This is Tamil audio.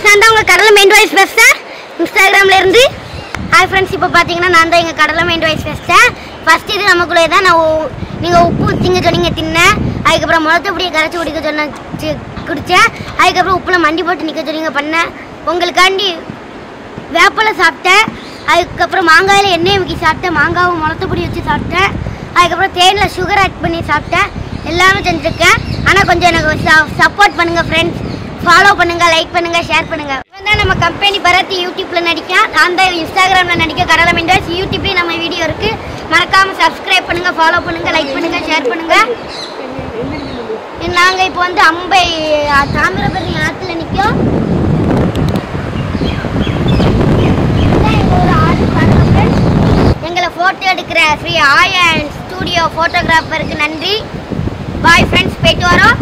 ஃப்ரெண்ட்ஸ் நான் தான் உங்கள் கடலை மெயின் வாய்ஸ் பேசுகிறேன் இன்ஸ்டாகிராம்ல இருந்து ஹாய் ஃப்ரெண்ட்ஸ் இப்போ பார்த்தீங்கன்னா நான் தான் எங்கள் கடலை மெயின் வாய்ஸ் பேசுகிறேன் ஃபர்ஸ்ட் இது நமக்குள்ளே தான் நான் உ- நீங்கள் உப்பு திங்க சொன்னீங்க தின்னேன் அதுக்கப்புறம் முளத்தப்படியை கரைச்சி குடிக்க சொன்ன சி- குடித்தேன் அதுக்கப்புறம் உப்பில் மண்டி போட்டு நிற்க சொன்னீங்க பண்ணேன் உங்களுக்காண்டி வேப்பலை சாப்பிட்டேன் அதுக்கப்புறம் மாங்காயில் எண்ணெய் ஊற்றி சாப்பிட்டேன் மாங்காவும் முளத்தப்பொடி வச்சு சாப்பிட்டேன் அதுக்கப்புறம் தேனில் சுகர் ஆட் பண்ணி சாப்பிட்டேன் எல்லாமே செஞ்சுருக்கேன் ஆனால் கொஞ்சம் எனக்கு சப்போர்ட் பண்ணுங்கள் ஃப்ரெண்ட்ஸ் ஃபாலோ பண்ணுங்கள் லைக் பண்ணுங்கள் ஷேர் பண்ணுங்கள் இவன் தான் நம்ம கம்பெனி பரத் யூடியூப்பில் நடிக்கேன் நான் தான் இன்ஸ்டாகிராமில் நடிக்க கடலை மெண்டர்ஸ் யூடியூப்லேயும் நம்ம வீடியோ இருக்குது மறக்காமல் சப்ஸ்கிரைப் பண்ணுங்கள் ஃபாலோ பண்ணுங்கள் லைக் பண்ணுங்கள் ஷேர் பண்ணுங்கள் நாங்கள் இப்போ வந்து அம்பை அஹ், தாமிரபரணி ஆற்றுல நிற்கோம் எங்களை ஃபோட்டோ எடுக்கிற ஸ்ரீ ஆயன் ஸ்டூடியோ ஃபோட்டோகிராஃபருக்கு நன்றி பாய் ஃப்ரெண்ட்ஸ் போயிட்டு வரோம்